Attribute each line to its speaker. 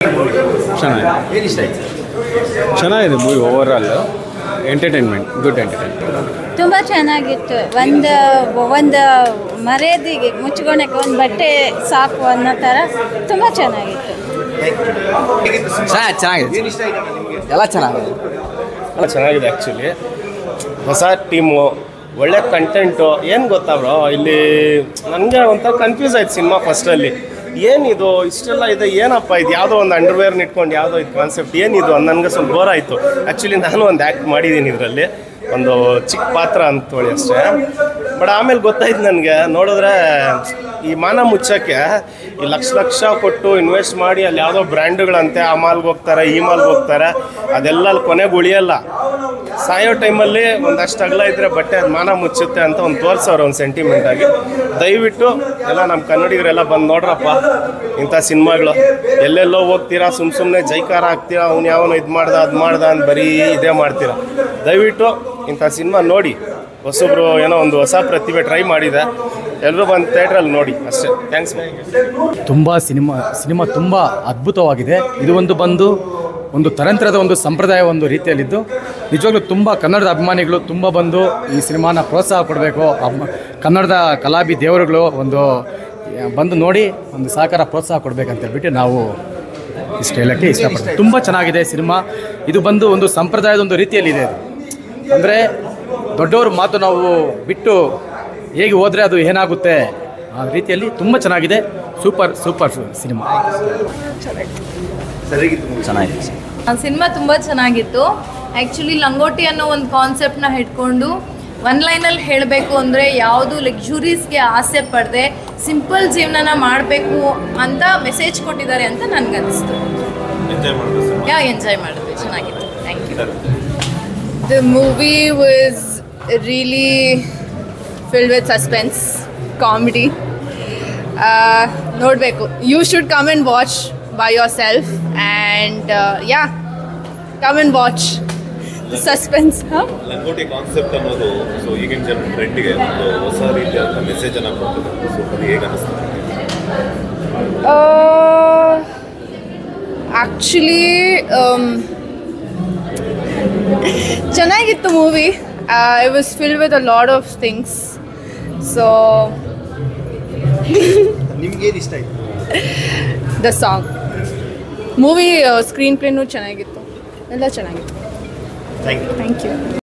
Speaker 1: ಚೆನ್ನಾಗಿದೆ
Speaker 2: ಏನು ಇಷ್ಟ ಆಯ್ತು
Speaker 1: ಚೆನ್ನಾಗಿದೆ movie overall entertainment good entertainment
Speaker 3: ತುಂಬ ಚೆನ್ನಾಗಿತ್ತು ಒಂದು ಒಂದು ಮರ್ಯಾದೆಗೆ ಮುಚ್ಕೊಳಕ್ಕೆ ಒಂದು ಬಟ್ಟೆ ಸಾಕು ಅನ್ನೋ ಥರ ತುಂಬ ಚೆನ್ನಾಗಿತ್ತು
Speaker 2: ಚೆನ್ನಾಗಿ ಚೆನ್ನಾಗಿದೆ
Speaker 4: ಏನು ಇಷ್ಟ ಆಯ್ತು ನಿಮಗೆ
Speaker 2: ಎಲ್ಲ ಚೆನ್ನಾಗಿದೆ
Speaker 5: ಎಲ್ಲ ಚೆನ್ನಾಗಿದೆ ಆ್ಯಕ್ಚುಲಿ ಹೊಸ ಟೀಮು ಒಳ್ಳೆ ಕಂಟೆಂಟು ಏನು ಗೊತ್ತಾ ಬ್ರೋ ಇಲ್ಲಿ ನನಗೆ ಒಂಥರ ಕನ್ಫ್ಯೂಸ್ ಆಯ್ತು ಸಿನಿಮಾ ಫಸ್ಟಲ್ಲಿ ಏನಿದು ಇಷ್ಟೆಲ್ಲ ಇದೆ ಏನಪ್ಪ ಇದು ಯಾವುದೋ ಒಂದು ಅಂಡರ್ವೇರ್ನ ಇಟ್ಕೊಂಡು ಯಾವುದೋ ಇದು ಕಾನ್ಸೆಪ್ಟ್ ಏನಿದು ಅಂತ ನನಗೆ ಸ್ವಲ್ಪ ಬೋರ್ ಆಯಿತು ಆ್ಯಕ್ಚುಲಿ ನಾನು ಒಂದು ಆ್ಯಕ್ಟ್ ಮಾಡಿದ್ದೀನಿ ಇದರಲ್ಲಿ ಒಂದು ಚಿಕ್ಕ ಪಾತ್ರ ಅಂತೇಳಿ ಅಷ್ಟೇ ಬಟ್ ಆಮೇಲೆ ಗೊತ್ತಾಯ್ತು ನನಗೆ ನೋಡಿದ್ರೆ ಈ ಮಾನ ಮುಚ್ಚಕ್ಕೆ ಈ ಲಕ್ಷ ಲಕ್ಷ ಕೊಟ್ಟು ಇನ್ವೆಸ್ಟ್ ಮಾಡಿ ಅಲ್ಲಿ ಯಾವುದೋ ಬ್ರ್ಯಾಂಡ್ಗಳಂತೆ ಆ ಮಾಲ್ಗೆ ಹೋಗ್ತಾರೆ ಈ ಮಾಲ್ಗೆ ಹೋಗ್ತಾರೆ ಅದೆಲ್ಲ ಅಲ್ಲಿ ಕೊನೆಗೆ ಉಳಿಯಲ್ಲ ಸಾಯೋ ಟೈಮಲ್ಲಿ ಒಂದಷ್ಟು ಅಗಲ ಇದ್ದರೆ ಬಟ್ಟೆ ಅದು ಮಾನ ಮುಚ್ಚುತ್ತೆ ಅಂತ ಒಂದು ತೋರಿಸೋರು ಒಂದು ಸೆಂಟಿಮೆಂಟ್ ಆಗಿ ದಯವಿಟ್ಟು ಎಲ್ಲ ನಮ್ಮ ಕನ್ನಡಿಗರೆಲ್ಲ ಬಂದು ನೋಡ್ರಪ್ಪ ಇಂಥ ಸಿನಿಮಾಗಳು ಎಲ್ಲೆಲ್ಲೋ ಹೋಗ್ತೀರಾ ಸುಮ್ಮ ಸುಮ್ಮನೆ ಜೈಕಾರ ಹಾಕ್ತೀರಾ ಅವ್ನು ಯಾವನೋ ಇದು ಮಾಡ್ದ ಅದು ಮಾಡ್ದ ಅಂತ ಬರೀ ಇದೇ ಮಾಡ್ತೀರಾ ದಯವಿಟ್ಟು ಇಂಥ ಸಿನಿಮಾ ನೋಡಿ ಹೊಸಬ್ರು ಏನೋ ಒಂದು ಹೊಸ ಪ್ರತಿಭೆ ಟ್ರೈ ಮಾಡಿದೆ ಎಲ್ಲರೂ ಬಂದು ಥಿಯೇಟ್ರಲ್ಲಿ ನೋಡಿ ಅಷ್ಟೇ ಥ್ಯಾಂಕ್ಸ್
Speaker 6: ತುಂಬ ಸಿನಿಮಾ ಸಿನಿಮಾ ತುಂಬ ಅದ್ಭುತವಾಗಿದೆ ಇದು ಒಂದು ಬಂದು ಒಂದು ತರಂತ್ರದ ಒಂದು ಸಂಪ್ರದಾಯ ಒಂದು ರೀತಿಯಲ್ಲಿದ್ದು ನಿಜವಾಗ್ಲೂ ತುಂಬ ಕನ್ನಡದ ಅಭಿಮಾನಿಗಳು ತುಂಬ ಬಂದು ಈ ಸಿನಿಮಾನ ಪ್ರೋತ್ಸಾಹ ಕೊಡಬೇಕು ಅಮ್ಮ ಕನ್ನಡದ ಕಲಾಭಿ ದೇವರುಗಳು ಒಂದು ಆ, ಬಂದು ನೋಡಿ ಒಂದು ಸಹಕಾರ ಪ್ರೋತ್ಸಾಹ ಕೊಡಬೇಕಂತ ಹೇಳ್ಬಿಟ್ಟು ನಾವು ಇಷ್ಟು ಹೇಳೋಕ್ಕೆ ಇಷ್ಟಪಡ್ತೀವಿ ತುಂಬ ಚೆನ್ನಾಗಿದೆ ಸಿನಿಮಾ ಇದು ಬಂದು ಒಂದು ಸಂಪ್ರದಾಯದ ಒಂದು ರೀತಿಯಲ್ಲಿದೆ ಇದು ಅಂದರೆ ದೊಡ್ಡವ್ರ ಮಾತು ನಾವು ಬಿಟ್ಟು ಹೇಗೆ ಹೋದರೆ ಅದು ಏನಾಗುತ್ತೆ ಆ ರೀತಿಯಲ್ಲಿ ತುಂಬ ಚೆನ್ನಾಗಿದೆ ಸೂಪರ್ ಸೂಪರ್ ಸಿನಿಮಾ
Speaker 4: ಸರಿಯಾಗಿತ್ತು movie.
Speaker 2: ಚೆನ್ನಾಗಿದೆ
Speaker 7: ಸಿನಿಮಾ ತುಂಬ ಚೆನ್ನಾಗಿತ್ತು ಆ್ಯಕ್ಚುಲಿ ಲಂಗೋಟಿ ಅನ್ನೋ ಒಂದು ಕಾನ್ಸೆಪ್ಟ್ನ ಇಟ್ಕೊಂಡು ಒನ್ ಲೈನಲ್ಲಿ ಹೇಳಬೇಕು ಅಂದರೆ ಯಾವುದು ಲಕ್ಸುರೀಸ್ಗೆ ಆಸೆ ಪಡದೆ ಸಿಂಪಲ್ ಜೀವನನ ಮಾಡಬೇಕು ಅಂತ ಮೆಸೇಜ್ ಕೊಟ್ಟಿದ್ದಾರೆ ಅಂತ ನನಗನ್ನಿಸ್ತು ಯಾ ಎಂಜಾಯ್ ಮಾಡಿದ್ವಿ ಚೆನ್ನಾಗಿತ್ತು thank you
Speaker 8: The movie was really filled with suspense, comedy. Uh, ನೋಡಬೇಕು you should come and watch by yourself and yeah come and watch suspense ಹಾಂ
Speaker 9: ಲಂಗೋಟಿ ಕಾನ್ಸೆಪ್ಟ್ ಅನ್ನೋದು ಸೊ ಈಗಿನ ಜನ ಟ್ರೆಂಡ್ಗೆ ಒಂದು ಹೊಸ ರೀತಿಯಾದ ಮೆಸೇಜ್ ಅನ್ನ ಕೊಡ್ತದೆ ಸೊ ಅದು ಹೇಗೆ ಅನಿಸ್ತದೆ
Speaker 8: ಆ್ಯಕ್ಚುಲಿ ಚೆನ್ನಾಗಿತ್ತು movie I was fill with a lot of things so
Speaker 4: ನಿಮ್ಗೇನು ಇಷ್ಟ ಆಯ್ತು
Speaker 8: ದ ಸಾಂಗ್ ಮೂವಿ ಸ್ಕ್ರೀನ್ ಪ್ಲೇನೂ ಚೆನ್ನಾಗಿತ್ತು ಎಲ್ಲ ಚೆನ್ನಾಗಿತ್ತು
Speaker 4: ಥ್ಯಾಂಕ್ ಯು
Speaker 8: ಥ್ಯಾಂಕ್ ಯು